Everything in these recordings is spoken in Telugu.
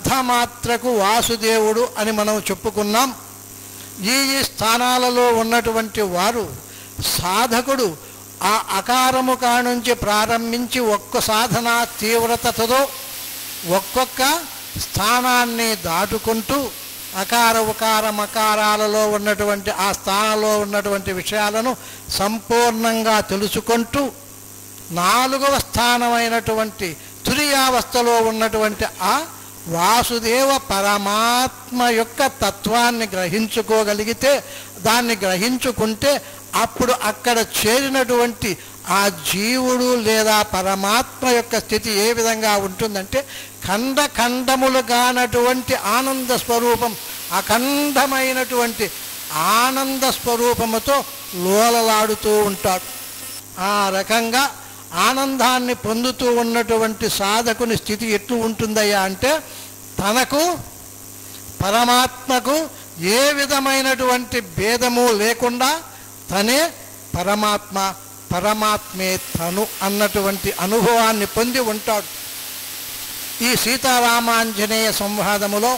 అర్ధమాత్రకు వాసుదేవుడు అని మనం చెప్పుకున్నాం ఈ ఈ స్థానాలలో ఉన్నటువంటి వారు సాధకుడు ఆ అకారము కానుంచి ప్రారంభించి ఒక్క సాధన తీవ్రతతో ఒక్కొక్క స్థానాన్ని దాటుకుంటూ అకార ఉకార మకారాలలో ఉన్నటువంటి ఆ స్థానంలో ఉన్నటువంటి విషయాలను సంపూర్ణంగా తెలుసుకుంటూ నాలుగవ స్థానమైనటువంటి తురియావస్థలో ఉన్నటువంటి ఆ వాసుదేవ పరమాత్మ యొక్క తత్వాన్ని గ్రహించుకోగలిగితే దాన్ని గ్రహించుకుంటే అప్పుడు అక్కడ చేరినటువంటి ఆ జీవుడు లేదా పరమాత్మ యొక్క స్థితి ఏ విధంగా ఉంటుందంటే ఖండ ఖండములు కానటువంటి ఆనంద స్వరూపం అఖండమైనటువంటి ఆనంద స్వరూపముతో లోలలాడుతూ ఉంటాడు ఆ రకంగా ఆనందాన్ని పొందుతూ ఉన్నటువంటి సాధకుని స్థితి ఎట్లు ఉంటుందయ్యా అంటే తనకు పరమాత్మకు ఏ విధమైనటువంటి భేదము లేకుండా తనే పరమాత్మ పరమాత్మే తను అన్నటువంటి అనుభవాన్ని పొంది ఉంటాడు ఈ సీతారామాంజనేయ సంవాదములో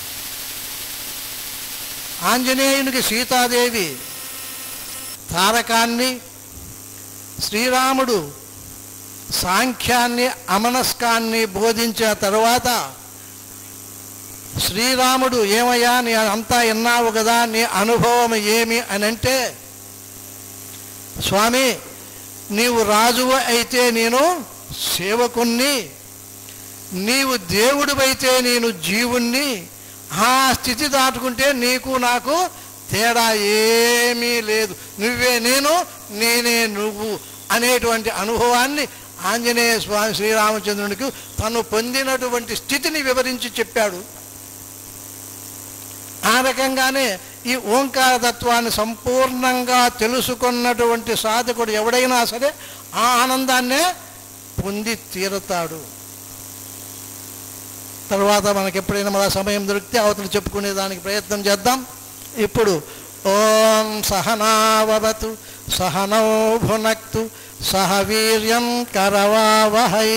ఆంజనేయునికి సీతాదేవి తారకాన్ని శ్రీరాముడు సాంఖ్యాన్ని అమనస్కాన్ని బోధించిన తరువాత శ్రీరాముడు ఏమయ్యా నీ అంతా విన్నావు కదా నీ అనుభవం ఏమి అని అంటే స్వామి నీవు రాజువు అయితే నేను సేవకుణ్ణి నీవు దేవుడివైతే నేను జీవుణ్ణి ఆ స్థితి దాటుకుంటే నీకు నాకు తేడా ఏమీ లేదు నువ్వే నేను నేనే నువ్వు అనేటువంటి అనుభవాన్ని ఆంజనేయ స్వామి శ్రీరామచంద్రునికి తను పొందినటువంటి స్థితిని వివరించి చెప్పాడు ఆ రకంగానే ఈ ఓంకార తత్వాన్ని సంపూర్ణంగా తెలుసుకున్నటువంటి సాధకుడు ఎవడైనా సరే ఆ ఆనందాన్నే పొంది తీరుతాడు తర్వాత మనకి ఎప్పుడైనా మన సమయం దొరికితే అవతలు చెప్పుకునే దానికి ప్రయత్నం చేద్దాం ఇప్పుడు ఓం సహనావతు సహనౌ భునక్తు సహ వీర్యం కరవావహై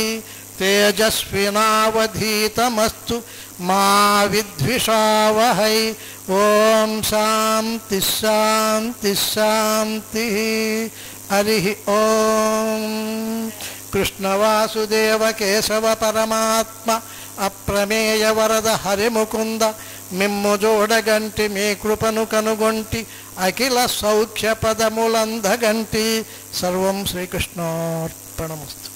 తేజస్వినావధీతమస్తు మా విద్విషావహై ఓం శాంతి శాంతి శాంతి హరి ఓం కృష్ణవాసుదేవ కేశవ పరమాత్మ అప్రమేయ వరద హరిముకుంద మిమ్ము జోడగంటి మీ కృపను కనుగొంటి అఖిల సౌఖ్య పదములందగంటి సర్వం శ్రీకృష్ణార్పణమస్తు